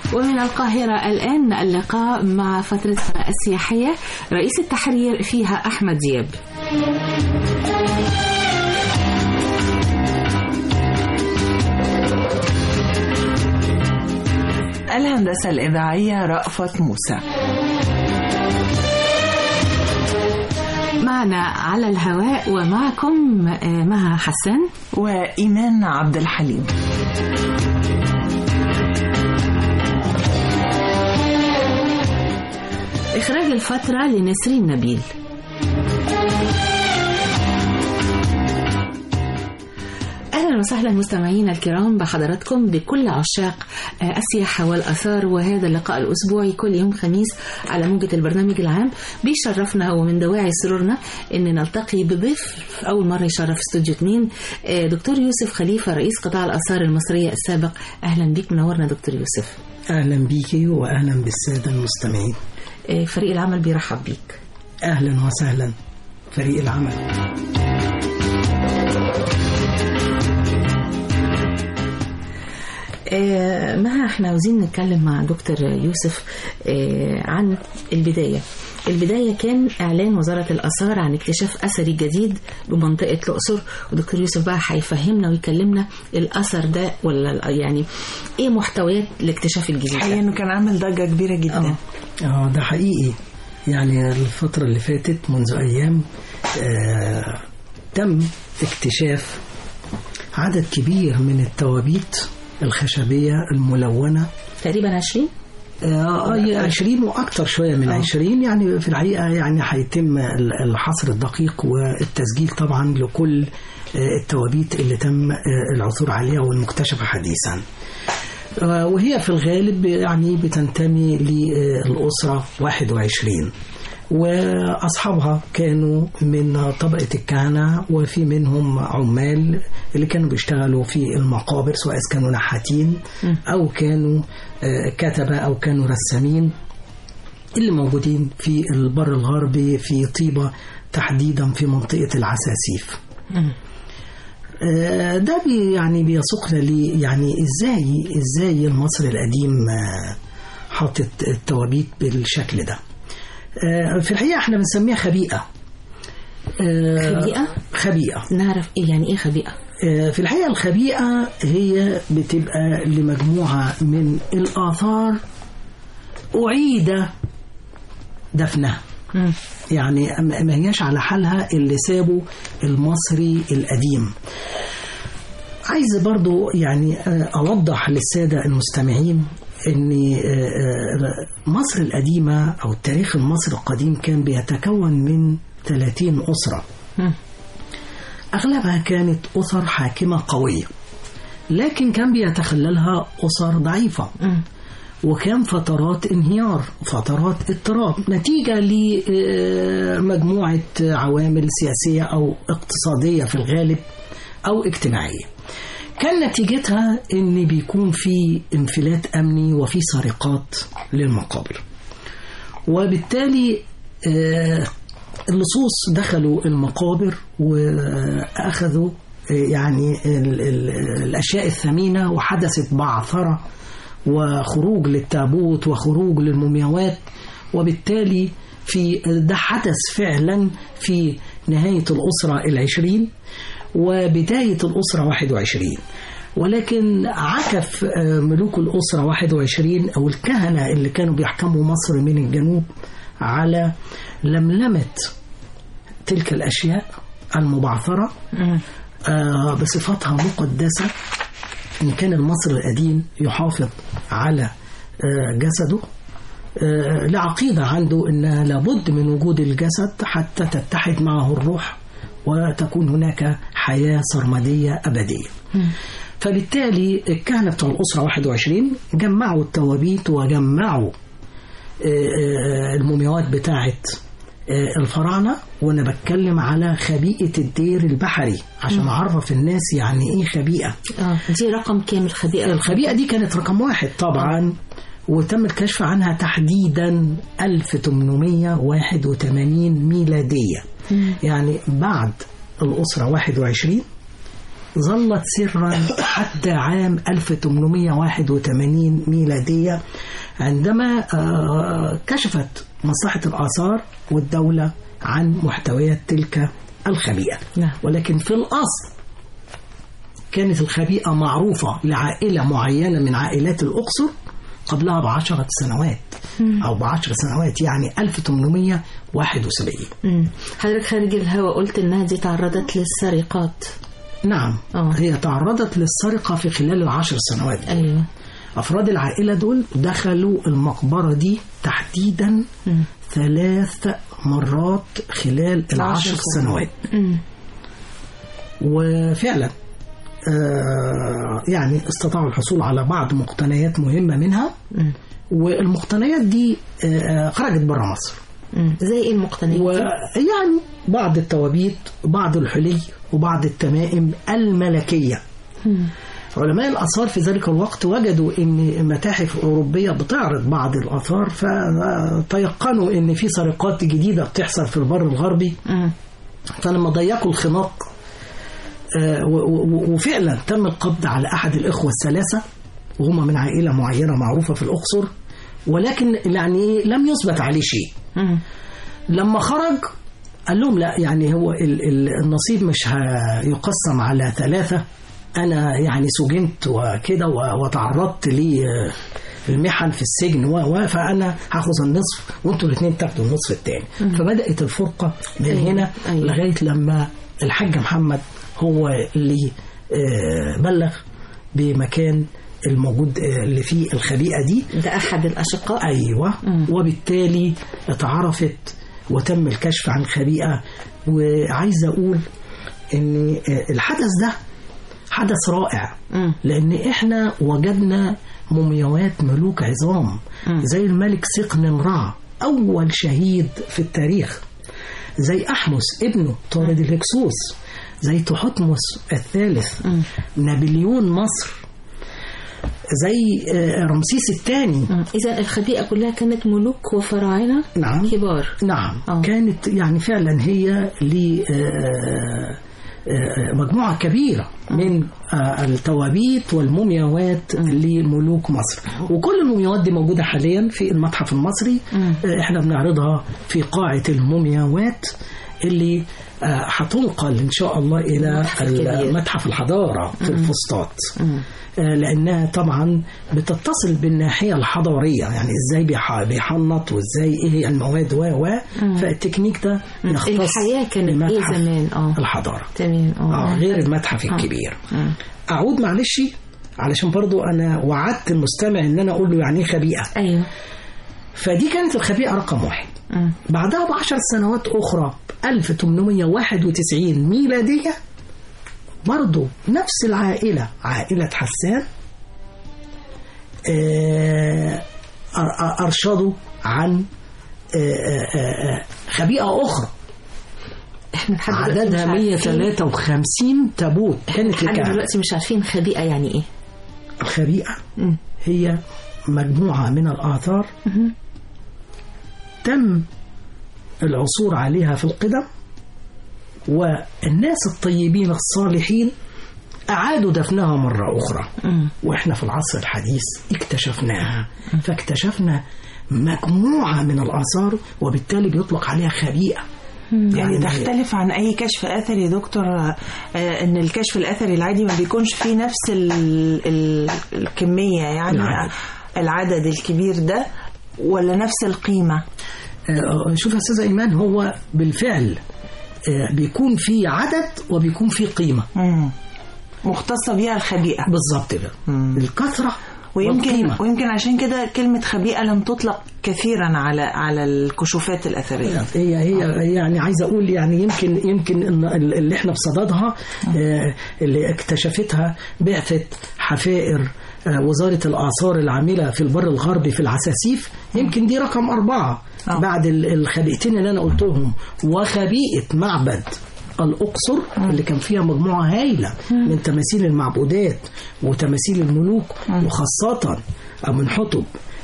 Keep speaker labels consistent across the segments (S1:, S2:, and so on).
S1: ومن القاهرة الآن اللقاء مع فترتنا السياحية رئيس التحرير فيها أحمد دياب
S2: الهندسة الإذاعية رأفت موسى
S1: معنا على الهواء ومعكم مها حسان
S2: وإيمان عبد الحليم
S1: إخراج الفترة لنسرين نبيل أهلا وسهلا مستمعينا الكرام بحضراتكم بكل عشاق السياحة والأثار وهذا اللقاء الأسبوعي كل يوم خميس على موجة البرنامج العام بيشرفنا ومن دواعي سرورنا أن نلتقي بضيف أول مرة يشرف استوديو 2 دكتور يوسف خليفة رئيس قطاع الآثار المصرية السابق أهلا بيك منورنا دكتور يوسف
S3: أهلا بيكي وأهلا بالسادة المستمعين
S1: فريق العمل بيرحب بيك
S3: أهلا وسهلا فريق العمل
S1: آه ما احنا عاوزين نتكلم مع دكتور يوسف آه عن البداية البداية كان إعلان وزارة الآثار عن اكتشاف أثري جديد بمنطقة الأقصر ودكتور يوسف بقى هيفهمنا ويكلمنا الأثر ده ولا يعني إيه محتويات الاكتشاف الجديد
S2: حقيقة إنه كان عامل ضجة كبيرة جدا
S3: اه ده حقيقي يعني الفترة اللي فاتت منذ أيام آه تم اكتشاف عدد كبير من التوابيت الخشبية الملونة
S1: تقريبا 20
S3: اه 20 واكثر شويه من 20 يعني في الحقيقه يعني هيتم الحصر الدقيق والتسجيل طبعا لكل التوابيت اللي تم العثور عليها والمكتشفه حديثا. وهي في الغالب يعني بتنتمي للاسره 21 واصحابها كانوا من طبقه الكهنه وفي منهم عمال اللي كانوا بيشتغلوا في المقابر سواء كانوا نحاتين او كانوا كتبه او كانوا رسامين اللي موجودين في البر الغربي في طيبه تحديدا في منطقه العساسيف. ده بي يعني بيسوقنا لي يعني ازاي ازاي المصري القديم حاطط التوابيت بالشكل ده. في الحقيقة احنا بنسميها خبيئة
S1: خبيئة؟
S3: خبيئة
S1: نعرف ايه يعني ايه خبيئة؟
S3: في الحقيقة الخبيئة هي بتبقى لمجموعة من الآثار أعيد دفنها
S1: مم.
S3: يعني ما هياش على حالها اللي سابه المصري القديم عايز برضو يعني أوضح للسادة المستمعين ان مصر القديمة او التاريخ المصري القديم كان بيتكون من 30 أسرة
S1: مم.
S3: أغلبها كانت أسر حاكمة قوية لكن كان بيتخللها أسر ضعيفة
S1: مم.
S3: وكان فترات انهيار فترات اضطراب نتيجة لمجموعة عوامل سياسية أو اقتصادية في الغالب أو اجتماعية كان نتيجتها ان بيكون في انفلات امني وفي سرقات للمقابر وبالتالي آه اللصوص دخلوا المقابر واخذوا آه يعني ال ال الاشياء الثمينه وحدثت بعثره وخروج للتابوت وخروج للمومياوات وبالتالي في ده حدث فعلا في نهايه الاسره العشرين وبداية الأسرة 21 ولكن عكف ملوك الأسرة 21 أو الكهنة اللي كانوا بيحكموا مصر من الجنوب على لملمة تلك الأشياء المبعثرة بصفتها مقدسة إن كان المصري القديم يحافظ على جسده لعقيدة عنده أن لابد من وجود الجسد حتى تتحد معه الروح وتكون هناك حياة سرمدية أبدية فبالتالي الكهنة بتوع الأسرة 21 جمعوا التوابيت وجمعوا المومياوات بتاعة الفراعنة وأنا بتكلم على خبيئة الدير البحري عشان أعرف الناس يعني إيه خبيئة
S1: اه دي رقم كام الخبيئة؟
S3: الخبيئة دي كانت رقم واحد طبعا وتم الكشف عنها تحديدا 1881 ميلادية يعني بعد الأسرة 21 ظلت سرا حتى عام 1881 ميلادية عندما آه، كشفت مصلحة الآثار والدولة عن محتويات تلك الخبيئة
S1: نعم.
S3: ولكن في الأصل كانت الخبيئة معروفة لعائلة معينة من عائلات الأقصر قبلها بعشرة سنوات أو بعشر سنوات يعني 1871
S1: مم. حضرتك خارج الهوا قلت انها دي تعرضت للسرقات
S3: نعم
S1: آه.
S3: هي تعرضت للسرقة في خلال العشر سنوات
S1: ايوه
S3: أفراد العائلة دول دخلوا المقبرة دي تحديدا
S1: مم.
S3: ثلاث مرات خلال العشر سنوات
S1: مم.
S3: وفعلا آه، يعني استطاعوا الحصول على بعض مقتنيات مهمة منها
S1: مم.
S3: والمقتنيات دي آه، خرجت بره مصر
S1: مم. زي ايه المقتنيات
S3: ويعني بعض التوابيت بعض الحلي وبعض التمائم الملكية
S1: مم.
S3: علماء الآثار في ذلك الوقت وجدوا أن متاحف أوروبية بتعرض بعض الآثار فتيقنوا أن في سرقات جديدة بتحصل في البر الغربي
S1: مم.
S3: فلما ضيقوا الخناق آه، و- و- وفعلا تم القبض على أحد الإخوة الثلاثة وهم من عائلة معينة معروفة في الأقصر ولكن يعني لم يثبت عليه شيء
S1: مم.
S3: لما خرج قال لهم لا يعني هو ال- ال- النصيب مش هيقسم على ثلاثة أنا يعني سجنت وكده و- وتعرضت لي آه، المحن في السجن و و فأنا هاخذ النصف وأنتوا الاثنين تاخدوا النصف الثاني فبدأت الفرقة من
S1: أيوة،
S3: هنا
S1: أيوة.
S3: لغاية لما الحاج محمد هو اللي آه، بلغ بمكان الموجود آه، اللي فيه الخبيئة دي
S1: ده احد الاشقاء
S3: ايوه
S1: مم.
S3: وبالتالي اتعرفت وتم الكشف عن خبيئه وعايز اقول ان الحدث ده حدث رائع
S1: مم.
S3: لان احنا وجدنا مومياوات ملوك عظام
S1: مم.
S3: زي الملك سقن رع اول شهيد في التاريخ زي احمس ابنه طارد الهكسوس زي تحتمس الثالث
S1: مم.
S3: نابليون مصر زي آه، رمسيس الثاني
S1: مم. اذا الخبيئه كلها كانت ملوك وفراعنه
S3: نعم
S1: كبار
S3: نعم
S1: آه.
S3: كانت يعني فعلا هي ل مجموعة كبيرة من آه، التوابيت والمومياوات لملوك مصر وكل المومياوات دي موجودة حاليا في المتحف المصري
S1: مم.
S3: آه، احنا بنعرضها في قاعة المومياوات اللي آه، هتنقل ان شاء الله الى
S1: المتحف الكبير.
S3: متحف الحضارة في الفسطاط
S1: مم.
S3: آه، لانها طبعا بتتصل بالناحيه الحضاريه يعني ازاي بيح- بيحنط وازاي ايه هي المواد و و فالتكنيك ده يختص
S1: الحياه كانت ايه
S3: بمتحف
S1: زمان اه
S3: الحضاره
S1: تمام
S3: اه
S1: اه
S3: غير المتحف
S1: آه.
S3: الكبير
S1: مم.
S3: اعود معلش علشان برضو انا وعدت المستمع ان انا اقول له يعني ايه خبيئه
S1: ايوه
S3: فدي كانت الخبيئه رقم واحد
S1: مم.
S3: بعدها بعشر سنوات أخرى 1891 ميلادية برضو نفس العائلة عائلة حسان آه، أر- أر- أرشدوا عن آه، آه، آه، خبيئة أخرى
S1: احنا لحد دلوقتي
S3: عددها
S1: مش عارفين-
S3: 153 تابوت كانت
S1: لحد
S3: لكهنة
S1: دلوقتي مش عارفين خبيئه يعني ايه
S3: الخبيئة
S1: مم.
S3: هي مجموعة من الآثار
S1: مهم.
S3: تم العثور عليها في القدم والناس الطيبين الصالحين أعادوا دفنها مرة أخرى
S1: مم.
S3: وإحنا في العصر الحديث اكتشفناها فاكتشفنا مجموعة من الآثار وبالتالي بيطلق عليها خبيئة
S2: يعني تختلف عن اي كشف اثري يا دكتور آه، ان الكشف الاثري العادي ما بيكونش فيه نفس ال ال الكميه يعني
S3: العدد.
S2: العدد الكبير ده ولا نفس القيمه
S3: آه، شوف يا أستاذ إيمان هو بالفعل آه، بيكون في عدد وبيكون في قيمة
S2: مم. مختصه بيها الخبيئه
S3: بالظبط كده
S2: مم.
S3: الكثرة
S2: ويمكن
S3: والقيمة.
S2: ويمكن عشان كده كلمه خبيئه لم تطلق كثيرا على على الكشوفات الاثريه
S3: هي هي يعني عايز اقول يعني يمكن يمكن إن اللي احنا بصددها آه، اللي اكتشفتها بعثه حفائر آه، وزاره الاثار العامله في البر الغربي في العساسيف يمكن دي رقم اربعه
S2: آه.
S3: بعد ال- الخبيئتين اللي انا قلتهم وخبيئه معبد الأقصر اللي كان فيها مجموعة هايلة من تماثيل المعبودات وتماثيل الملوك وخاصة أمنحتب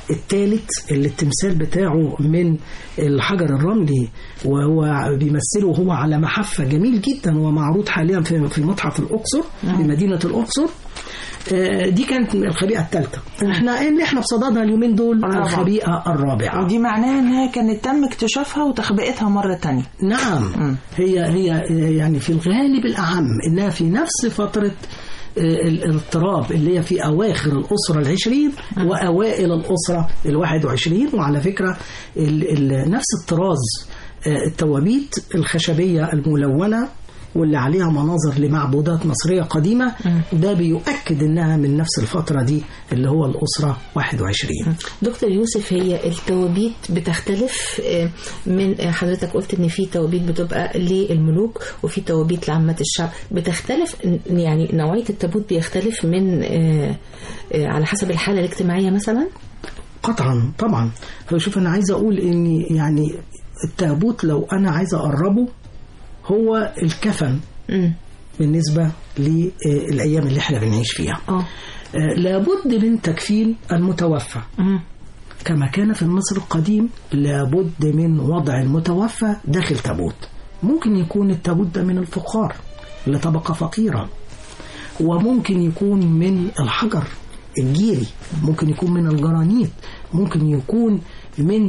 S3: الثالث اللي التمثال بتاعه من الحجر الرملي وهو بيمثله هو على محفة جميل جدا ومعروض حاليا في في متحف الأقصر في مدينة الأقصر آه، دي كانت الخبيئة الثالثة احنا اللي احنا بصددها اليومين دول
S2: الرابعة.
S3: الخبيئة الرابعة
S2: ودي معناها انها كانت تم اكتشافها وتخبئتها مرة تانية
S3: نعم
S2: مم.
S3: هي هي يعني في الغالب الأعم إنها في نفس فترة آه، ال- الاضطراب اللي هي في أواخر الأسرة العشرين وأوائل الأسرة الواحد وعشرين وعلى فكرة ال ال نفس الطراز آه، التوابيت الخشبية الملونة واللي عليها مناظر لمعبودات مصرية قديمة ده بيؤكد إنها من نفس الفترة دي اللي هو الأسرة 21
S1: دكتور يوسف هي التوابيت بتختلف آه، من آه، حضرتك قلت ان في توابيت بتبقى للملوك وفي توابيت لعامة الشعب بتختلف يعني نوعية التابوت بيختلف من آه، آه، على حسب الحالة الاجتماعية مثلا
S3: قطعا طبعا فشوف انا عايز اقول ان يعني التابوت لو انا عايز اقربه هو الكفن
S1: مم.
S3: بالنسبه للايام اللي احنا بنعيش فيها
S1: اه
S3: آه، لابد من تكفين المتوفى
S1: مم.
S3: كما كان في مصر القديم لابد من وضع المتوفى داخل تابوت ممكن يكون التابوت ده من الفخار لطبقة فقيرة وممكن يكون من الحجر الجيري ممكن يكون من الجرانيت ممكن يكون من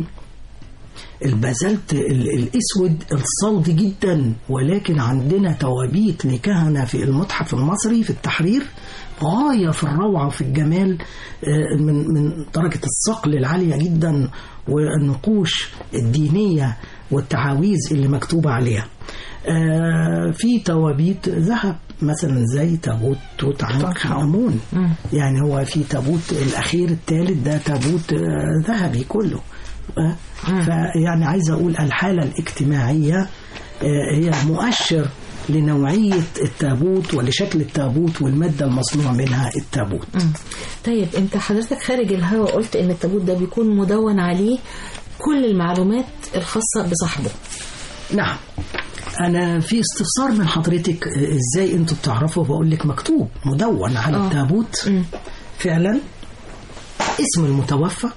S3: البازلت ال- الاسود الصلد جدا ولكن عندنا توابيت لكهنه في المتحف المصري في التحرير غايه في الروعه وفي الجمال آه، من من درجه الصقل العاليه جدا والنقوش الدينيه والتعاويذ اللي مكتوبه عليها. آه، في توابيت ذهب مثلا زي تابوت توت عنخ امون يعني هو في تابوت الاخير الثالث ده تابوت آه، ذهبي كله آه، فيعني عايز اقول الحاله الاجتماعيه آه، هي مؤشر لنوعيه التابوت ولشكل التابوت والماده المصنوع منها التابوت
S1: طيب انت حضرتك خارج الهوا قلت ان التابوت ده بيكون مدون عليه كل المعلومات الخاصة بصاحبه
S3: نعم انا في استفسار من حضرتك آه، ازاي انتوا بتعرفوا بقول لك مكتوب مدون على
S1: آه.
S3: التابوت
S1: مم.
S3: فعلا اسم المتوفى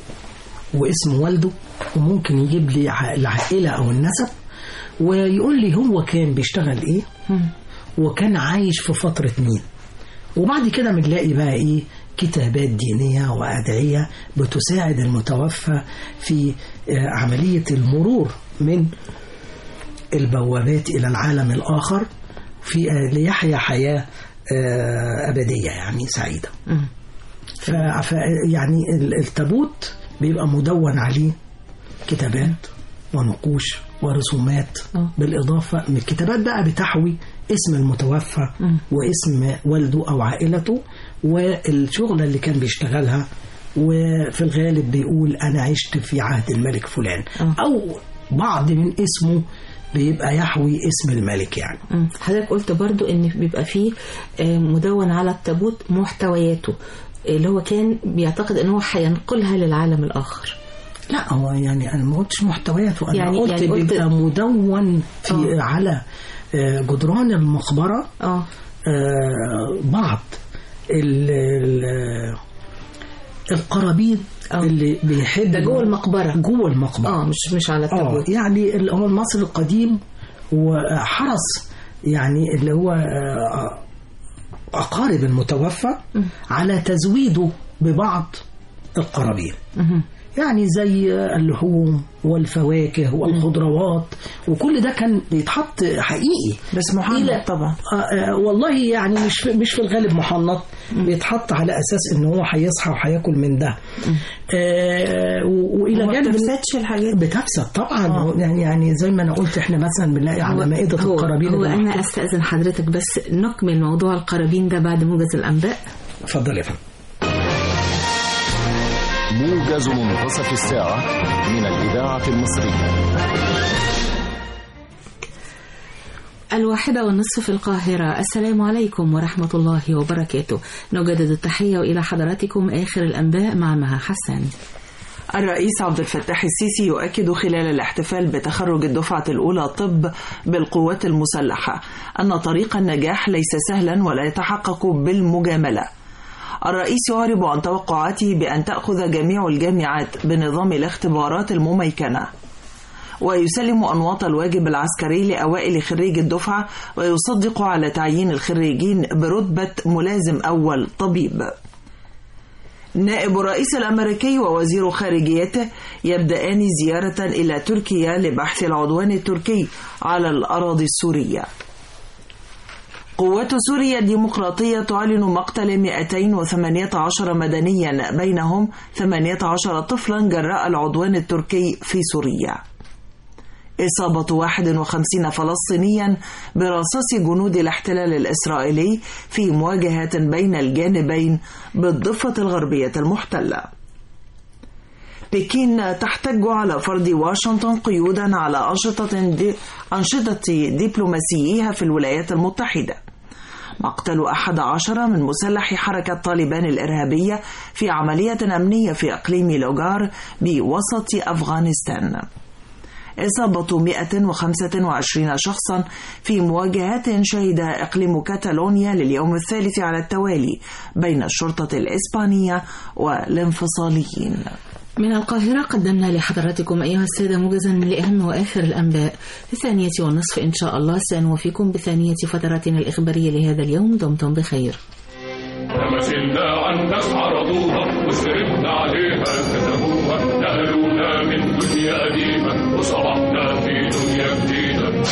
S3: واسم والده وممكن يجيب لي ع- العائلة أو النسب ويقول لي هو كان بيشتغل إيه
S1: مم.
S3: وكان عايش في فترة مين وبعد كده بنلاقي بقى إيه كتابات دينية وأدعية بتساعد المتوفى في آه، عملية المرور من البوابات إلى العالم الآخر في آه، ليحيا حياة آه، أبدية يعني سعيدة
S1: مم.
S3: ف... ف... يعني ال- التابوت بيبقى مدون عليه كتابات ونقوش ورسومات
S1: آه.
S3: بالإضافة من الكتابات بقى بتحوي اسم المتوفى
S1: مم.
S3: واسم والده أو عائلته والشغلة اللي كان بيشتغلها وفي الغالب بيقول أنا عشت في عهد الملك فلان
S1: آه.
S3: أو بعض من اسمه بيبقى يحوي اسم الملك يعني
S1: مم. حضرتك قلت برضو ان بيبقى فيه آه، مدون على التابوت محتوياته اللي هو كان بيعتقد ان هو هينقلها للعالم الاخر
S3: لا هو يعني انا ما قلتش محتوياته انا
S1: يعني-
S3: قلت
S1: يعني قلت-
S3: بيبقى مدون في
S1: آه.
S3: على آه، جدران المقبره
S1: اه
S3: آه، بعض ال ال القرابين
S1: آه.
S3: اللي بيحب
S1: ده جوه المقبرة.
S3: جوه المقبره
S1: اه مش مش على
S3: اه
S1: التابوت
S3: يعني اللي هو المصري القديم وحرص يعني اللي هو آه، اقارب المتوفى على تزويده ببعض القرابين
S1: مهم.
S3: يعني زي اللحوم والفواكه والخضروات وكل ده كان بيتحط حقيقي
S2: بس محمد
S3: إلى-
S2: طبعا
S3: آه، آه، والله يعني مش في مش في الغالب محنط بيتحط على اساس ان هو هيصحى وهياكل من ده آه، و- والى
S2: وما
S3: جانب
S2: بتفسدش الحاجات دي.
S3: بتفسد طبعا
S2: آه.
S3: يعني يعني زي ما انا قلت احنا مثلا بنلاقي على مائده
S1: هو,
S3: القرابين
S1: هو
S3: اللي
S1: انا
S3: محطوط-
S1: استاذن حضرتك بس نكمل موضوع القرابين ده بعد موجز الانباء
S3: اتفضل يا فندم
S4: موجز منتصف الساعة من الإذاعة المصرية
S1: الواحدة والنصف في القاهرة السلام عليكم ورحمة الله وبركاته نجدد التحية وإلى حضراتكم آخر الأنباء مع مها حسن
S2: الرئيس عبد الفتاح السيسي يؤكد خلال الاحتفال بتخرج الدفعة الأولى طب بالقوات المسلحة أن طريق النجاح ليس سهلا ولا يتحقق بالمجاملة الرئيس يعرب عن توقعاته بأن تأخذ جميع الجامعات بنظام الاختبارات المميكنة ويسلم أنواط الواجب العسكري لأوائل خريج الدفعة ويصدق على تعيين الخريجين برتبة ملازم أول طبيب نائب الرئيس الأمريكي ووزير خارجيته يبدأان زيارة إلى تركيا لبحث العدوان التركي على الأراضي السورية قوات سوريا الديمقراطية تعلن مقتل 218 مدنيا بينهم 18 طفلا جراء العدوان التركي في سوريا إصابة 51 فلسطينيا برصاص جنود الاحتلال الإسرائيلي في مواجهات بين الجانبين بالضفة الغربية المحتلة بكين تحتج على فرض واشنطن قيودا على أنشطة, دي أنشطة دبلوماسيها في الولايات المتحدة مقتل أحد عشر من مسلح حركة طالبان الإرهابية في عملية أمنية في إقليم لوغار بوسط أفغانستان إصابة 125 شخصا في مواجهات شهد إقليم كاتالونيا لليوم الثالث على التوالي بين الشرطة الإسبانية والانفصاليين
S1: من القاهرة قدمنا لحضراتكم أيها السادة موجزا لأهم وآخر الأنباء في الثانية والنصف إن شاء الله سنوفيكم بثانية فتراتنا الإخبارية لهذا اليوم دمتم بخير
S5: لما شلنا عنك عرضوها وسربنا عليها كتبوها نقلونا من دنيا قديمة وصبحنا في دنيا جديدة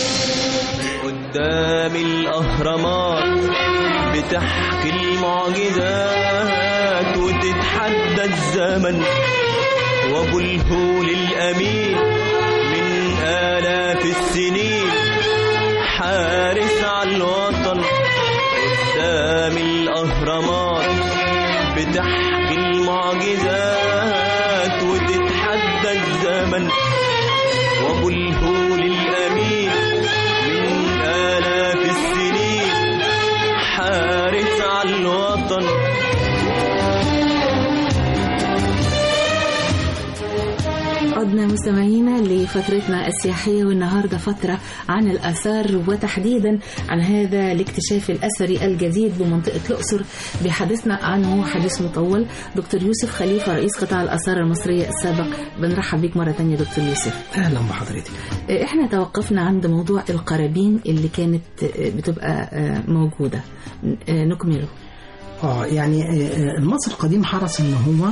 S6: قدام الأهرامات بتحكي المعجزات وتتحدى الزمن وأبو الهول الأمين من آلاف السنين حارس على الوطن قدام الأهرامات بتحكي المعجزات وتتحدى الزمن وأبو الهول الأمين من آلاف السنين حارس على الوطن
S1: عدنا مستمعينا لفترتنا السياحية والنهاردة فترة عن الآثار وتحديدا عن هذا الاكتشاف الأثري الجديد بمنطقة الأقصر بحدثنا عنه حديث مطول دكتور يوسف خليفة رئيس قطاع الآثار المصرية السابق بنرحب بك مرة تانية دكتور يوسف
S3: اهلا بحضرتك
S1: احنا توقفنا عند موضوع القرابين اللي كانت بتبقى موجودة نكمله
S3: اه يعني آه، المصري القديم حرص ان هو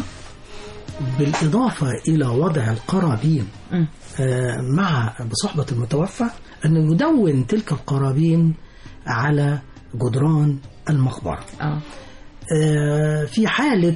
S3: بالاضافه الى وضع القرابين
S1: مم.
S3: آه، مع بصحبه المتوفى انه يدون تلك القرابين على جدران المقبره
S1: اه
S3: آه، في حالة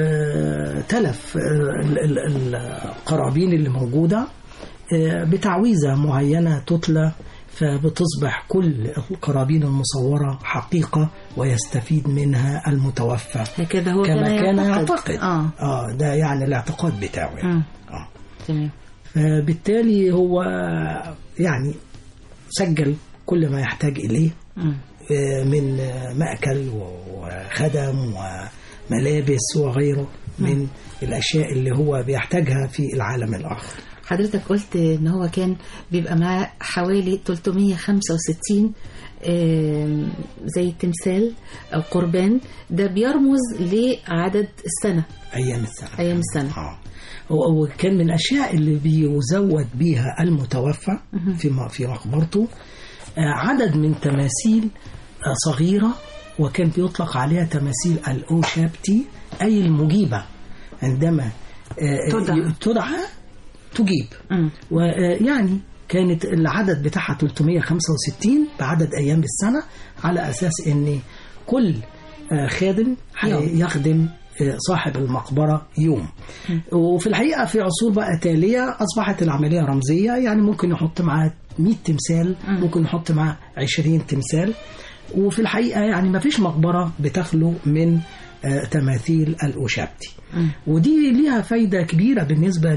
S3: آه، تلف آه، ال- ال- القرابين اللي موجودة آه، بتعويذة معينة تتلى فبتصبح كل القرابين المصورة حقيقة ويستفيد منها المتوفى
S1: هكذا هو
S3: كما كان يعتقد
S1: اه
S3: اه ده يعني الاعتقاد بتاعه يعني.
S1: مم.
S3: آه.
S1: تمام
S3: فبالتالي هو يعني سجل كل ما يحتاج إليه
S1: مم.
S3: من مأكل وخدم وملابس وغيره من الأشياء اللي هو بيحتاجها في العالم الآخر
S1: حضرتك قلت ان هو كان بيبقى معاه حوالي 365 آم، زي تمثال او قربان ده بيرمز لعدد السنه
S3: أيام السنة
S1: ايام السنه
S3: آه. هو- وكان من الأشياء اللي بيزود بيها المتوفى في م- في مقبرته آه، عدد من تماثيل آه، صغيرة وكان بيطلق عليها تماثيل الأوشابتي أي المجيبة عندما آه،
S2: تدعى.
S3: تدعى تجيب
S1: مم.
S3: ويعني كانت العدد بتاعها 365 بعدد أيام السنة على أساس أن كل آه، خادم
S1: يوم.
S3: يخدم آه، صاحب المقبرة يوم وفي الحقيقة في عصور بقى تالية أصبحت العملية رمزية يعني ممكن يحط معاه 100 تمثال ممكن يحط معاه 20 تمثال وفي الحقيقة يعني ما فيش مقبرة بتخلو من آه، تماثيل الأوشابتي ودي ليها فايدة كبيرة بالنسبة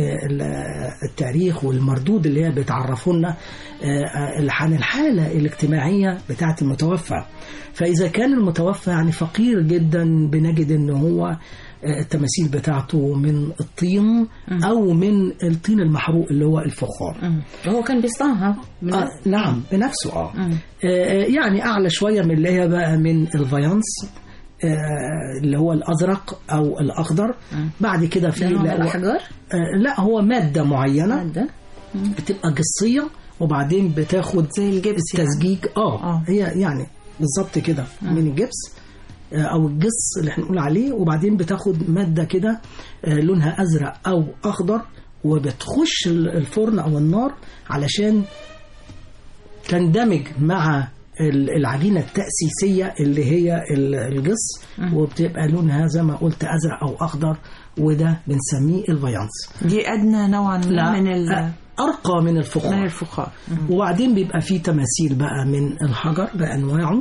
S3: للتاريخ والمردود اللي هي بتعرفوا لنا آه، عن الحالة الاجتماعية بتاعة المتوفى فإذا كان المتوفى يعني فقير جدا بنجد إن هو آه، التماثيل بتاعته من الطين أو من الطين المحروق اللي هو الفخار
S1: مم. وهو كان بيصنعها من
S3: آه نعم بنفسه اه
S1: مم.
S3: آه، يعني اعلى شويه من اللي هي بقى من الفايانس آه، اللي هو الازرق او الاخضر بعد كده في
S1: ده نوع من
S3: لا,
S1: الأحجار
S3: آه، لا هو ماده معينه
S1: مادة
S3: بتبقى جصيه وبعدين بتاخد
S2: زي الجبس يعني.
S3: التزجيج اه,
S2: آه.
S3: هي يعني بالظبط كده من الجبس آه، او الجص اللي احنا بنقول عليه وبعدين بتاخد ماده كده آه، لونها ازرق او اخضر وبتخش ال- الفرن او النار علشان تندمج مع ال- العجينه التاسيسيه اللي هي ال- الجص وبتبقى لونها زي ما قلت ازرق او اخضر وده بنسميه الفيانس
S2: دي ادنى نوعا ما من ال...
S3: آه، ارقى من الفخار
S2: من الفخار
S3: وبعدين بيبقى فيه تماثيل بقى من الحجر بأنواعه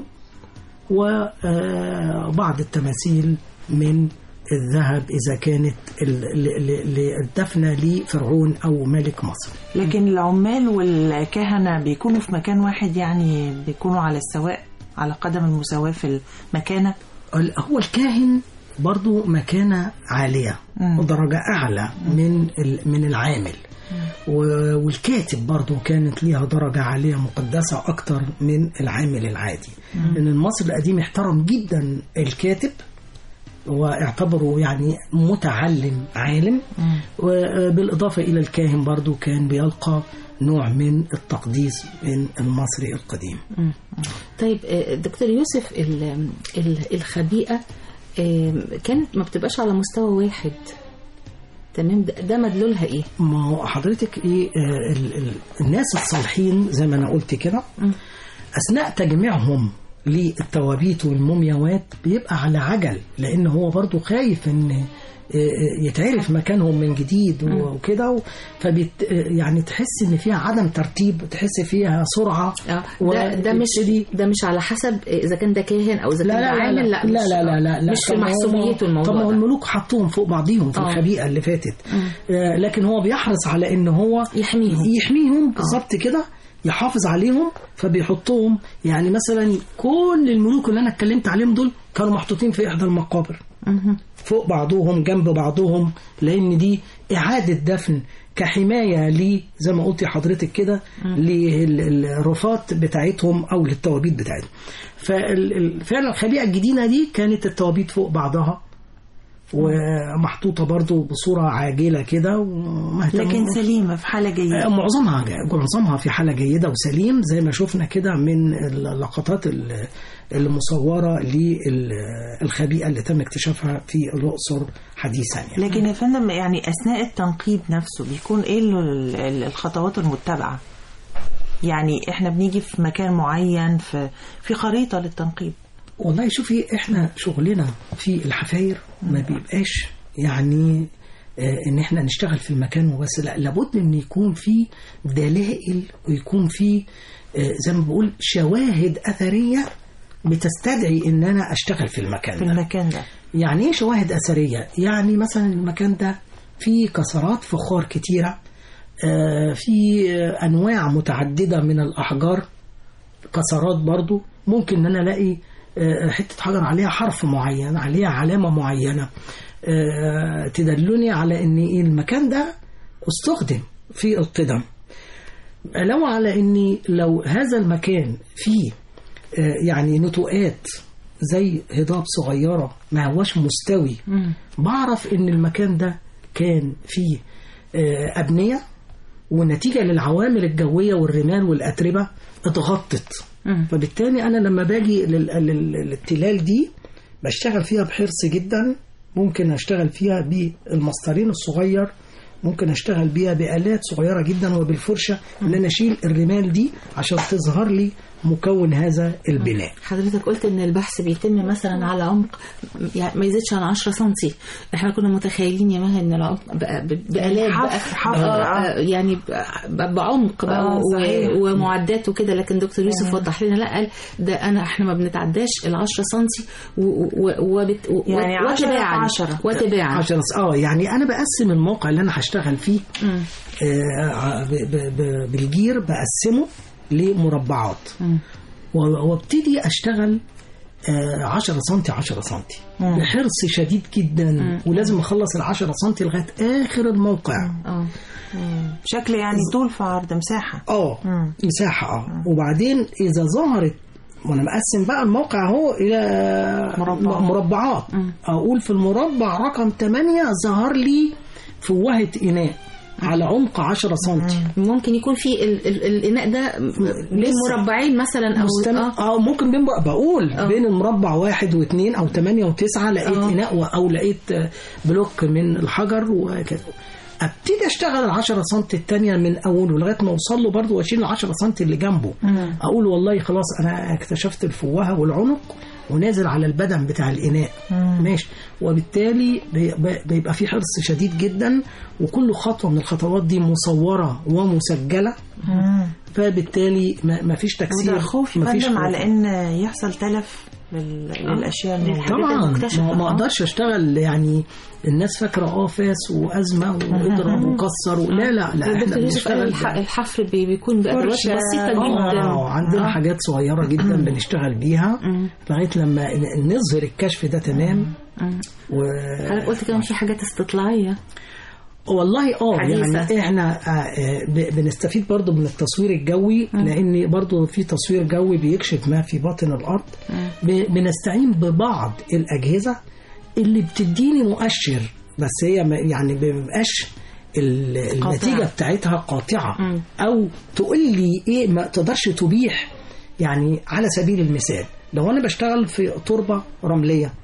S3: وبعض التماثيل من الذهب إذا كانت ال- ل- ل- ل- الدفنة لفرعون أو ملك مصر
S2: لكن العمال والكهنة بيكونوا في مكان واحد يعني بيكونوا على السواء على قدم المساواة في المكانة
S3: ال- هو الكاهن برضو مكانة عالية
S2: مم.
S3: ودرجة أعلى من ال- من العامل و- والكاتب برضو كانت ليها درجة عالية مقدسة أكتر من العامل العادي لأن المصري القديم احترم جدا الكاتب واعتبره يعني متعلم عالم وبالإضافة إلى الكاهن برضو كان بيلقى نوع من التقديس من المصري القديم
S1: طيب آه، دكتور يوسف ال- ال- الخبيئة آه، كانت ما بتبقاش على مستوى واحد تمام ده ده مدلولها ايه؟
S3: ما هو حضرتك ايه آه، ال ال الناس الصالحين زي ما انا قلت كده اثناء تجميعهم للتوابيت والمومياوات بيبقى على عجل لان هو برضو خايف ان آه، آه، يتعرف مكانهم من جديد و- وكده و- فبت آه، يعني تحس ان فيها عدم ترتيب تحس فيها سرعه
S1: اه ده, ده مش
S3: وتبتدي-
S1: ده مش على حسب اذا كان ده كاهن او اذا
S3: لا
S1: كان
S3: لا
S1: ده
S3: لا
S1: عامل
S3: لا
S1: لا
S3: لا
S1: مش
S3: لا لا لا, لا
S1: مش في
S3: طب ما هو-
S1: محسوبيته
S3: طب ما هو
S1: الموضوع ده
S3: الملوك حطوهم فوق بعضيهم في
S1: آه.
S3: الخبيئه اللي فاتت آه لكن هو بيحرص على ان هو
S1: يحميهم.
S3: يحميهم بالظبط كده يحافظ عليهم فبيحطهم يعني مثلا كل الملوك اللي انا اتكلمت عليهم دول كانوا محطوطين في احدى المقابر
S1: مهم.
S3: فوق بعضهم جنب بعضهم لان دي اعاده دفن كحمايه لي زي ما قلت لحضرتك كده للرفات بتاعتهم او للتوابيت بتاعتهم ففعلا الخليقه الجديده دي كانت التوابيت فوق بعضها ومحطوطه برضو بصوره عاجله كده ومهتمه
S2: لكن سليمة في حالة جيدة
S3: معظمها معظمها في حاله جيده وسليم زي ما شفنا كده من اللقطات ال- المصوره للخبيئه اللي تم اكتشافها في الاقصر حديثا يعني.
S2: لكن يا فندم يعني أثناء التنقيب نفسه بيكون إيه ال- ال- الخطوات المتبعة يعني إحنا بنيجي في مكان معين في في خريطة للتنقيب
S3: والله شوفي احنا شغلنا في الحفاير ما بيبقاش يعني آه، ان احنا نشتغل في المكان وبس لا لابد ان يكون في دلائل ويكون في آه، زي ما بقول شواهد اثريه بتستدعي ان انا اشتغل في المكان
S2: في
S3: ده
S2: المكان ده
S3: يعني ايه شواهد اثريه يعني مثلا المكان ده فيه كسرات فخار كتيره آه، في آه، انواع متعدده من الاحجار كسرات برضو ممكن ان انا الاقي آه، حته حجر عليها حرف معين عليها علامه معينه آه، تدلني على ان إيه المكان ده استخدم في القدم لو على اني لو هذا المكان فيه آه، يعني نتوءات زي هضاب صغيره ما هوش مستوي بعرف ان المكان ده كان فيه آه، ابنيه ونتيجه للعوامل الجويه والرمال والاتربه اتغطت
S1: مم.
S3: فبالتالي انا لما باجي لل- لل- للتلال دي بشتغل فيها بحرص جدا ممكن اشتغل فيها بالمسطرين الصغير ممكن اشتغل بيها بآلات صغيرة جدا وبالفرشة ان انا اشيل الرمال دي عشان تظهر لي مكون هذا البناء
S1: حضرتك قلت ان البحث بيتم مثلا على عمق يعني ما يزيدش عن 10 سم احنا كنا متخيلين يا مها ان العمق بقى ب- بآلات بقى
S2: حفر- حفر،
S1: آه،
S2: آه.
S1: آه، يعني ب- بعمق بقى
S2: آه،
S1: و-
S2: صحيح.
S1: ومعدات وكده لكن دكتور يوسف وضح لنا لا قال ده انا احنا ما بنتعداش ال 10 سم وبت و-
S2: يعني عشرة في
S1: وتباعا
S2: عشرة.
S1: وتباعا
S3: عشان اه يعني انا بقسم الموقع اللي انا هشتغل فيه
S1: مم.
S3: آه، ب- ب- ب- بالجير بقسمه لمربعات
S1: مم.
S3: و- وابتدي اشتغل آه، 10 سم 10 سم بحرص شديد جدا ولازم اخلص ال 10 سم لغايه اخر الموقع
S1: اه
S2: شكل يعني طول في عرض مساحة
S3: اه
S2: مم.
S3: مساحه اه وبعدين اذا ظهرت وانا مقسم بقى الموقع اهو الى
S1: مربعات.
S3: مربعات اقول في المربع رقم 8 ظهر لي فوهه اناء على عمق 10 سم
S1: ممكن يكون في ال ال الاناء ده بين مربعين مثلا او
S3: مستمع
S1: اه
S3: اه ممكن بين بقول
S1: آه.
S3: بين المربع واحد واثنين او ثمانية وتسعة لقيت
S1: آه.
S3: اناء و- او لقيت آه، بلوك من الحجر وكده ابتدي اشتغل ال 10 سم الثانيه من اوله لغايه ما اوصل له برضه واشيل ال 10 سم اللي جنبه اقول والله خلاص انا اكتشفت الفوهه والعنق ونازل على البدن بتاع الاناء ماشي وبالتالي بي- بي- بيبقى في حرص شديد جدا وكل خطوه من الخطوات دي مصوره ومسجله فبالتالي ما ما فيش تكسير
S2: وده خوف
S3: ما فيش
S2: يفندم
S3: خوف.
S2: على ان يحصل تلف لل- للاشياء الموجوده
S3: طبعا
S1: المكتشفة.
S3: ما, ما
S1: آه.
S3: اقدرش اشتغل يعني الناس فاكره اه فاس وازمه واضرب وكسر و... لا لا لا احنا
S1: دكتور يوسف قال
S3: بنشتغل
S1: الح- الحفر بي- بيكون بادوات
S2: فرشة.
S1: بسيطه
S3: اه
S1: جدا
S3: عندنا حاجات صغيره جدا بنشتغل بيها لغايه لما ن- نظهر الكشف ده تمام و...
S1: حضرتك قلت كمان في حاجات استطلاعيه
S3: والله اه
S1: حديثة.
S3: يعني احنا آه، آه، ب- بنستفيد برضو من التصوير الجوي لان برضو في تصوير جوي بيكشف ما في باطن الارض ب- بنستعين ببعض الاجهزه اللي بتديني مؤشر بس هي ما- يعني ما بيبقاش ال- النتيجه بتاعتها قاطعه او تقول لي ايه ما تقدرش تبيح يعني على سبيل المثال لو انا بشتغل في تربه رمليه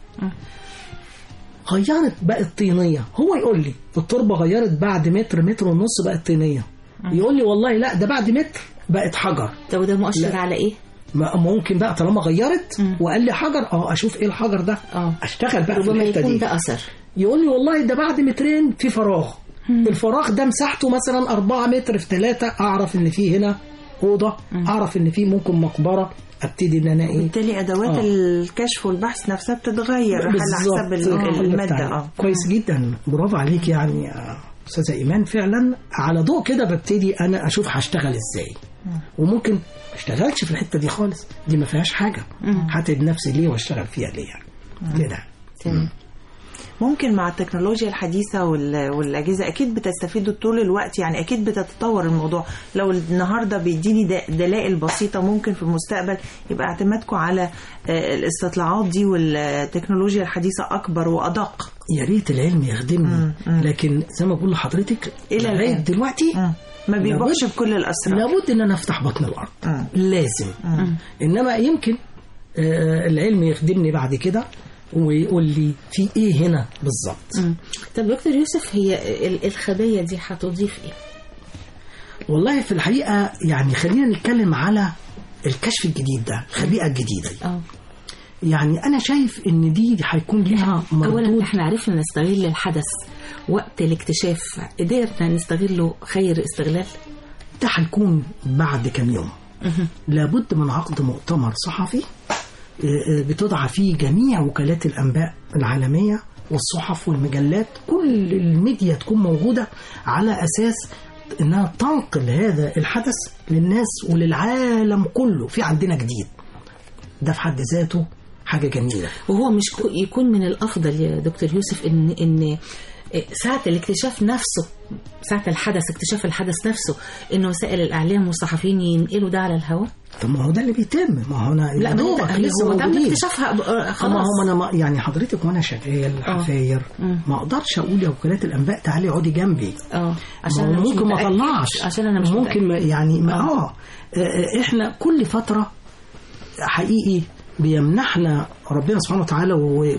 S3: غيرت بقت طينيه هو يقول لي التربه غيرت بعد متر متر ونص بقت طينيه يقول لي والله لا ده بعد متر بقت حجر
S1: طب وده مؤشر
S3: لا.
S1: على ايه؟
S3: ما- ممكن بقى طالما غيرت وقال لي حجر اه اشوف ايه الحجر ده
S1: اه
S3: اشتغل بقى في
S1: ربما
S3: الحته
S1: يكون
S3: دي
S1: ده اثر
S3: يقول لي والله ده بعد مترين في فراغ الفراغ ده مساحته مثلا 4 متر في 3 اعرف ان في هنا اوضه اعرف ان في ممكن مقبره ابتدي ان انا ايه
S2: بالتالي ادوات
S3: آه.
S2: الكشف والبحث نفسها بتتغير على
S3: بالظبط.
S2: حسب ال-
S3: آه،
S2: الماده
S3: بتاع-
S2: اه
S3: كويس جدا برافو عليك يعني يا استاذه ايمان فعلا على ضوء كده ببتدي انا اشوف هشتغل ازاي وممكن ما اشتغلش في الحته دي خالص دي ما فيهاش حاجه هتعب نفسي ليه واشتغل فيها ليه يعني كده
S1: تمام
S2: ممكن مع التكنولوجيا الحديثة وال- والأجهزة أكيد بتستفيدوا طول الوقت يعني أكيد بتتطور الموضوع لو النهاردة بيديني د- دلائل بسيطة ممكن في المستقبل يبقى اعتمادكم على آه، الاستطلاعات دي والتكنولوجيا الحديثة أكبر وأدق
S3: يا ريت العلم يخدمني لكن زي ما بقول لحضرتك
S2: إلى
S3: لغايه
S2: الآن.
S3: دلوقتي
S2: مم. ما بيبقاش
S3: لابد-
S2: بكل الأسرار
S3: لابد ان انا افتح بطن الارض
S2: مم.
S3: لازم انما يمكن آه، العلم يخدمني بعد كده ويقول لي في ايه هنا بالظبط
S1: مم. طب دكتور يوسف هي ال- الخبايا دي هتضيف ايه؟
S3: والله في الحقيقه يعني خلينا نتكلم على الكشف الجديد ده الخبيئه الجديده دي
S1: اه
S3: يعني انا شايف ان دي هيكون ليها
S1: اولا
S3: مردود
S1: احنا عرفنا نستغل الحدث وقت الاكتشاف قدرنا نستغله خير استغلال
S3: ده هيكون بعد كام يوم لابد من عقد مؤتمر صحفي آه، آه، بتضع فيه جميع وكالات الانباء العالميه والصحف والمجلات كل الميديا تكون موجوده على اساس انها تنقل هذا الحدث للناس وللعالم كله في عندنا جديد ده في حد ذاته حاجه جميله
S1: وهو مش كو- يكون من الافضل يا دكتور يوسف ان ان ساعة الاكتشاف نفسه ساعة الحدث اكتشاف الحدث نفسه ان وسائل الاعلام والصحفيين ينقلوا ده على الهواء
S3: طب ما هو ده اللي بيتم ما هو انا
S1: لا
S3: يا
S1: ما
S3: دوبك
S1: هي-
S3: لسه
S1: هو تم
S3: موجودين.
S1: اكتشافها ب- آه،
S3: ما
S1: خلاص
S3: هو انا ما يعني حضرتك وانا شغال حفاير ما اقدرش اقول يا وكالات الانباء تعالي اقعدي جنبي
S1: اه
S3: عشان
S1: أنا مش
S3: ممكن ما
S1: متأكد.
S3: اطلعش
S1: عشان انا مش
S3: ممكن ما
S1: متأكد.
S3: يعني ما اه آه، آه، احنا كل فتره حقيقي بيمنحنا ربنا سبحانه وتعالى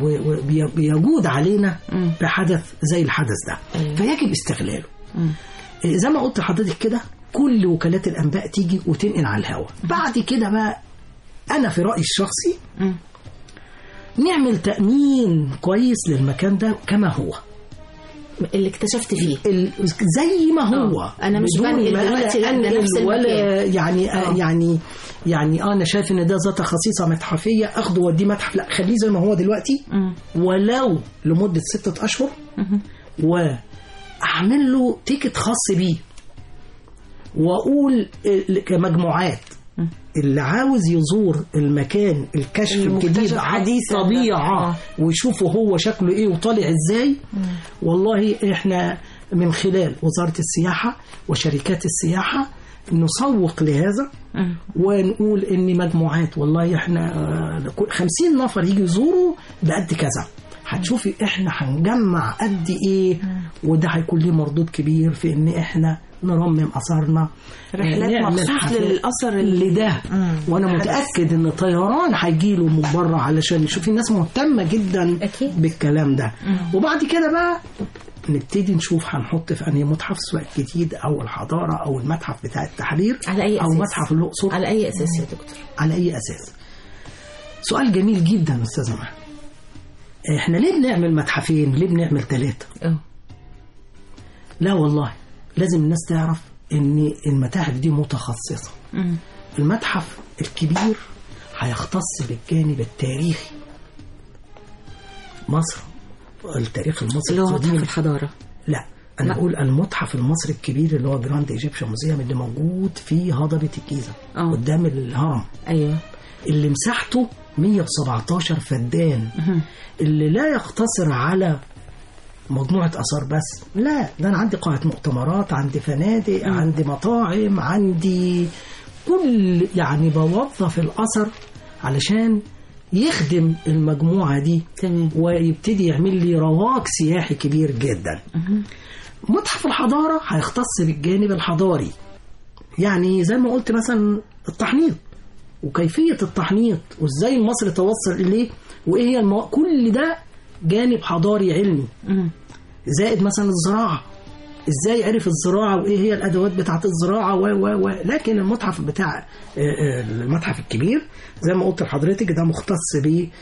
S3: وبيجود علينا
S1: مم.
S3: بحدث زي الحدث ده
S1: أيوة.
S3: فيجب استغلاله
S1: مم.
S3: آه، زي ما قلت لحضرتك كده كل وكالات الانباء تيجي وتنقل على الهواء بعد كده بقى انا في رايي الشخصي
S1: مم.
S3: نعمل تامين كويس للمكان ده كما هو
S1: اللي اكتشفت فيه
S3: ال- زي ما هو
S1: آه. أنا مش
S3: بدون
S1: بنقل
S3: ما
S1: دلوقتي، لا، ده
S3: أنقل
S1: نفس
S3: ولا
S1: المكان.
S3: يعني آه.
S1: آه.
S3: يعني يعني آه انا شايف ان ده ذات خصيصه متحفيه اخده واديه متحف لا خليه زي ما هو دلوقتي
S1: مم.
S3: ولو لمده ستة اشهر واعمل له تيكت خاص بيه واقول ال- كمجموعات اللي عاوز يزور المكان الكشف
S2: المكتشف
S3: الجديد على
S2: حديثاً ده.
S3: الطبيعة
S2: آه.
S3: ويشوفوا هو شكله ايه وطالع ازاي والله احنا من خلال وزارة السياحة وشركات السياحة نسوق لهذا
S1: مم.
S3: ونقول ان مجموعات والله احنا آه، كل- 50 نفر يجي يزوروا بقد كذا هتشوفي احنا هنجمع قد ايه وده هيكون ليه مردود كبير في ان احنا نرمم اثارنا
S2: رحلات
S3: نعمل
S2: مخصوص
S3: حفلات
S2: للأثر اللي-
S3: لده
S2: مم.
S3: وانا
S2: حدث.
S3: متاكد ان طيران هيجي له من بره علشان يشوف الناس مهتمه جدا
S1: أكيد.
S3: بالكلام ده وبعد كده بقى نبتدي نشوف هنحط في انهي متحف سواء الجديد او الحضاره او المتحف بتاع التحرير
S1: على أي
S3: او
S1: أساس؟
S3: متحف الاقصر
S1: على أي أساس يا دكتور؟
S3: على اي اساس سؤال جميل جدا استاذ مهد احنا ليه بنعمل متحفين ليه بنعمل ثلاثه
S1: اه
S3: لا والله لازم الناس تعرف ان المتاحف دي متخصصه
S1: مم.
S3: المتحف الكبير هيختص بالجانب التاريخي مصر التاريخ المصري
S1: اللي هو متحف
S3: القديم
S1: الحضارة
S3: لا انا
S1: لا.
S3: بقول المتحف المصري الكبير اللي هو جراند ايجيبشن موزيوم اللي موجود في هضبه الجيزه
S1: آه.
S3: قدام الهرم
S1: أيوه
S3: اللي مساحته 117 فدان
S1: مهم.
S3: اللي لا يقتصر على مجموعة آثار بس لا ده أنا عندي قاعة مؤتمرات عندي فنادق عندي مطاعم عندي كل يعني بوظف الأثر علشان يخدم المجموعة دي
S1: تمام
S3: ويبتدي يعمل لي رواج سياحي كبير جدا متحف الحضارة هيختص بالجانب الحضاري يعني زي ما قلت مثلا التحنيط وكيفية التحنيط وازاي المصري توصل إليه وإيه هي المو... كل ده جانب حضاري علمي
S1: مم.
S3: زائد مثلا الزراعة ازاي عرف الزراعة وايه هي الادوات بتاعت الزراعة و و و لكن المتحف بتاع آه، آه، المتحف الكبير زي ما قلت لحضرتك ده مختص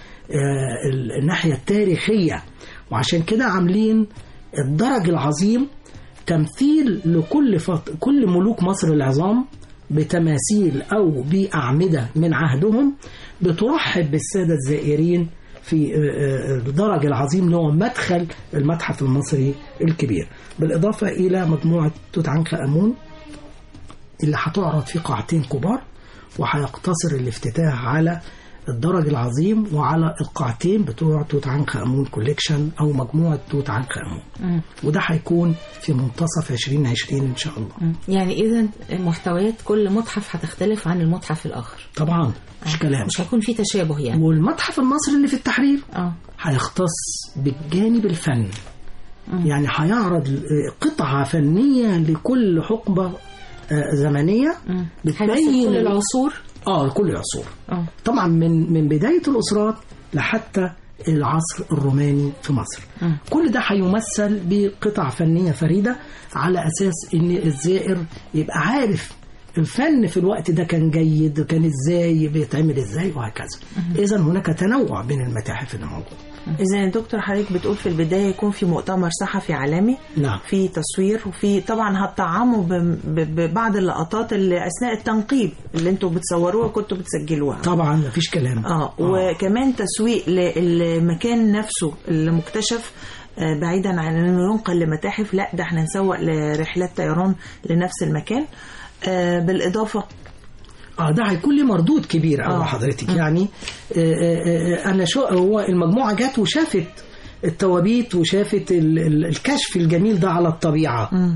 S3: بالناحية التاريخية وعشان كده عاملين الدرج العظيم تمثيل لكل فط... كل ملوك مصر العظام بتماثيل او باعمده من عهدهم بترحب بالساده الزائرين في آه، آه، الدرج العظيم اللي هو مدخل المتحف المصري الكبير بالإضافة إلى مجموعة توت عنخ آمون اللي هتعرض في قاعتين كبار وهيقتصر الافتتاح على الدرج العظيم وعلى القاعتين بتوع توت عنخ آمون كوليكشن أو مجموعة توت عنخ آمون
S1: مم.
S3: وده هيكون في منتصف 2020 إن شاء الله
S1: مم. يعني إذا محتويات كل متحف هتختلف عن المتحف الآخر
S3: طبعا مش كلام
S1: مش هيكون في تشابه يعني
S3: والمتحف المصري اللي في التحرير
S1: اه
S3: هيختص بالجانب الفني يعني هيعرض قطعة فنية لكل حقبة آه، زمنية
S1: مم.
S3: بتبين
S1: هيمثل كل العصور
S3: اه لكل العصور
S1: اه
S3: طبعا من من بداية الأسرات لحتى العصر الروماني في مصر
S1: مم.
S3: كل ده هيمثل بقطع فنية فريدة على أساس إن الزائر يبقى عارف الفن في الوقت ده كان جيد كان ازاي بيتعمل ازاي وهكذا اذا هناك تنوع بين المتاحف اللي موجوده
S2: إذا يا دكتور حضرتك بتقول في البداية يكون في مؤتمر صحفي عالمي
S3: نعم
S2: في تصوير وفي طبعا هتطعموا ب- ب- ببعض اللقطات اللي أثناء التنقيب اللي انتوا بتصوروها كنتوا بتسجلوها
S3: طبعا مفيش كلام
S2: اه وكمان تسويق للمكان نفسه المكتشف آه، بعيدا عن انه ينقل لمتاحف لا ده احنا نسوق لرحلات طيران لنفس المكان آه، بالاضافه
S3: اه ده هيكون لي مردود كبير قوي
S2: آه.
S3: حضرتك يعني آه آه آه انا شو هو المجموعه جت وشافت التوابيت وشافت ال- ال- الكشف الجميل ده على الطبيعه
S2: مم.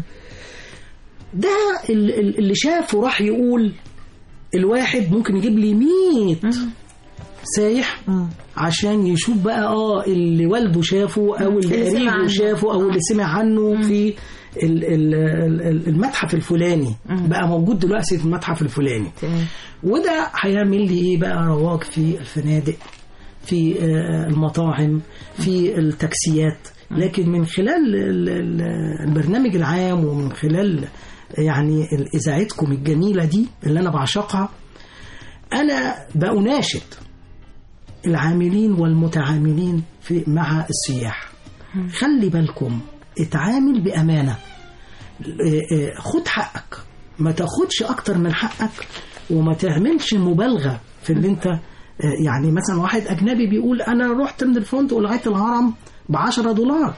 S3: ده ال- ال- اللي شافه راح يقول الواحد ممكن يجيب لي 100 سايح
S2: مم.
S3: عشان يشوف بقى اه اللي والده شافه او اللي
S2: اللي سمع
S3: قريبه
S2: عنه.
S3: شافه او اللي سمع عنه في ال- ال- ال- المتحف الفلاني بقى موجود دلوقتي في المتحف الفلاني
S1: تمام
S3: وده هيعمل لي ايه بقى رواج في الفنادق في آه، المطاعم في التاكسيات لكن من خلال ال- ال- البرنامج العام ومن خلال يعني اذاعتكم الجميله دي اللي انا بعشقها انا بأناشد العاملين والمتعاملين في مع السياح خلي بالكم اتعامل بأمانة اه، اه، خد حقك ما تاخدش أكتر من حقك وما تعملش مبالغة في اللي انت اه، يعني مثلا واحد أجنبي بيقول أنا رحت من الفندق لغاية الهرم بعشرة دولار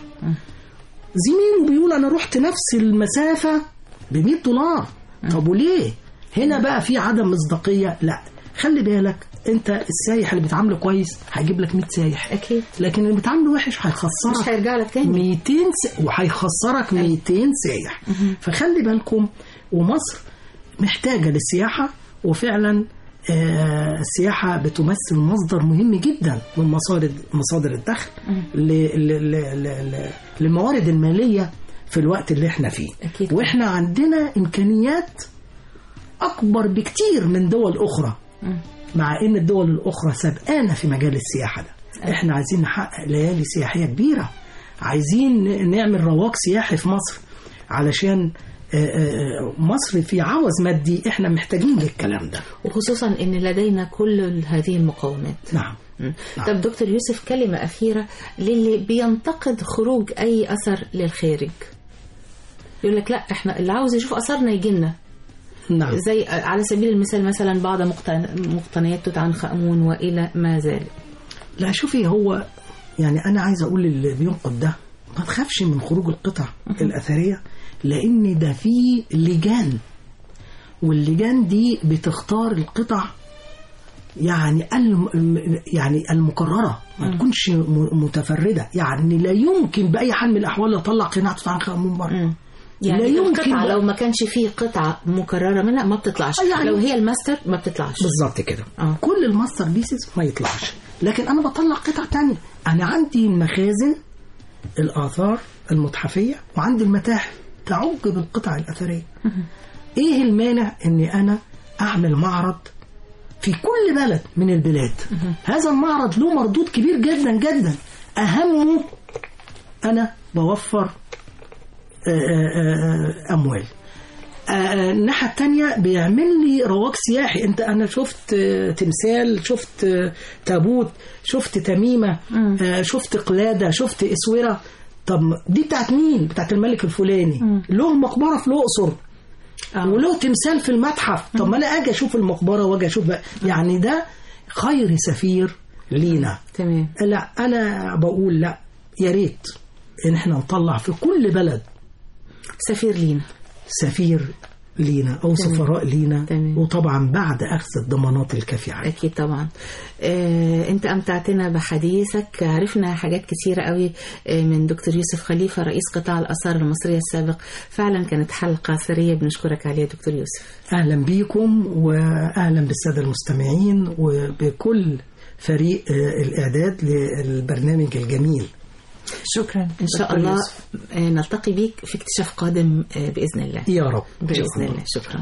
S3: زميله بيقول أنا رحت نفس المسافة بمئة دولار طب وليه هنا بقى في عدم مصداقية لا خلي بالك انت السايح اللي بتعامله كويس هيجيب لك 100 سايح
S1: اكيد
S3: لكن اللي بتعامله وحش
S1: مش
S3: هيخسرك
S1: هيرجع لك تاني
S3: 200 س... وهيخسرك 200 سايح فخلي بالكم ومصر محتاجة للسياحة وفعلا آه، السياحة بتمثل مصدر مهم جدا من مصادر مصادر الدخل ل- ل- ل- ل- ل- للموارد المالية في الوقت اللي احنا فيه
S1: أكيد.
S3: واحنا عندنا إمكانيات أكبر بكتير من دول أخرى مع ان الدول الاخرى سبقانا في مجال السياحه ده احنا عايزين نحقق ليالي سياحيه كبيره عايزين نعمل رواق سياحي في مصر علشان آه، آه، مصر في عوز مادي احنا محتاجين للكلام ده
S1: وخصوصا ان لدينا كل هذه المقومات
S3: نعم
S1: مم.
S3: نعم.
S1: طب دكتور يوسف كلمة أخيرة للي بينتقد خروج أي أثر للخارج يقول لك لا احنا اللي عاوز يشوف أثرنا يجي لنا
S3: نعم
S1: زي على سبيل المثال مثلا بعض مقتن- مقتنيات توت عنخ آمون وإلى ما ذلك
S3: لا شوفي هو يعني انا عايز اقول للي بينقد ده ما تخافش من خروج القطع الاثريه لان ده في لجان واللجان دي بتختار القطع يعني الم يعني المكرره ما تكونش م- متفرده يعني لا يمكن باي حال من الاحوال اطلع قناع توت عنخ امون بره
S1: مم. يعني
S3: لا يمكن
S1: القطعة
S3: بقى.
S1: لو ما كانش فيه قطعة مكررة منها ما بتطلعش
S3: يعني-
S1: لو هي الماستر ما بتطلعش
S3: بالظبط كده
S1: آه.
S3: كل الماستر بيسز ما يطلعش لكن انا بطلع قطع تانية انا عندي المخازن الاثار المتحفيه وعندي المتاحف تعج بالقطع الاثريه ايه المانع اني انا اعمل معرض في كل بلد من البلاد هذا المعرض له مردود كبير جدا جدا اهمه انا بوفر آه، آه، آه، اموال آه، الناحية التانية بيعمل لي رواج سياحي انت انا شفت آه، تمثال شفت آه، تابوت شفت تميمة آه، شفت قلادة شفت اسورة طب دي بتاعت مين بتاعت الملك الفلاني له مقبرة في الأقصر
S1: آه.
S3: وله تمثال في المتحف طب ما انا اجي اشوف المقبرة واجي اشوف بقى. يعني ده خير سفير لينا
S1: تمام
S3: لا انا بقول لا يا ريت ان احنا نطلع في كل بلد
S1: سفير لينا
S3: سفير لينا او سفراء لينا
S1: تمام.
S3: وطبعا بعد اخذ الضمانات الكافيه عليه
S1: أكيد طبعا آه، أنت أمتعتنا بحديثك عرفنا حاجات كثيرة قوي آه، من دكتور يوسف خليفة رئيس قطاع الآثار المصرية السابق فعلا كانت حلقة ثرية بنشكرك عليها دكتور يوسف
S3: اهلا بيكم واهلا بالساده المستمعين وبكل فريق آه، الاعداد للبرنامج الجميل
S2: شكرا
S1: إن شاء الله آه، نلتقي بيك في اكتشاف قادم آه، بإذن الله
S3: يا رب
S1: بإذن
S3: شكراً.
S1: الله شكرا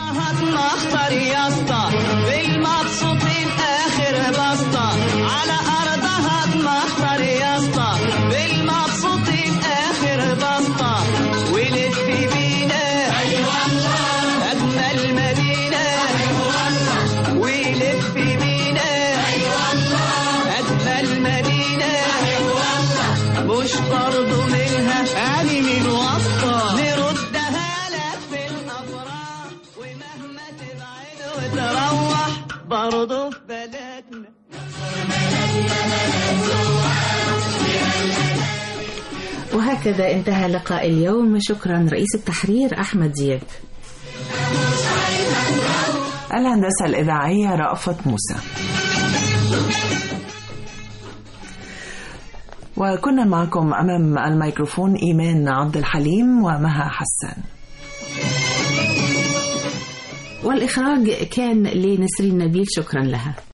S6: هتمخطر يا اسطى بالمبسوطين اخر بسطة على ارضها هتمخطر يا اسطى بالمبسوطين اخر بسطة ولف بينا اجمل مدينة ولف بينا اجمل مدينة مش برضو منها يعني من وسطة نردها لك في الأفراح ومهما تبعد وتروح برضو في بلدنا
S1: وهكذا انتهى لقاء اليوم شكرا رئيس التحرير أحمد زياد
S2: الهندسة الإذاعية رأفت موسى وكنا معكم أمام الميكروفون إيمان عبد الحليم ومها حسان
S1: والإخراج كان لنسرين نبيل شكرا لها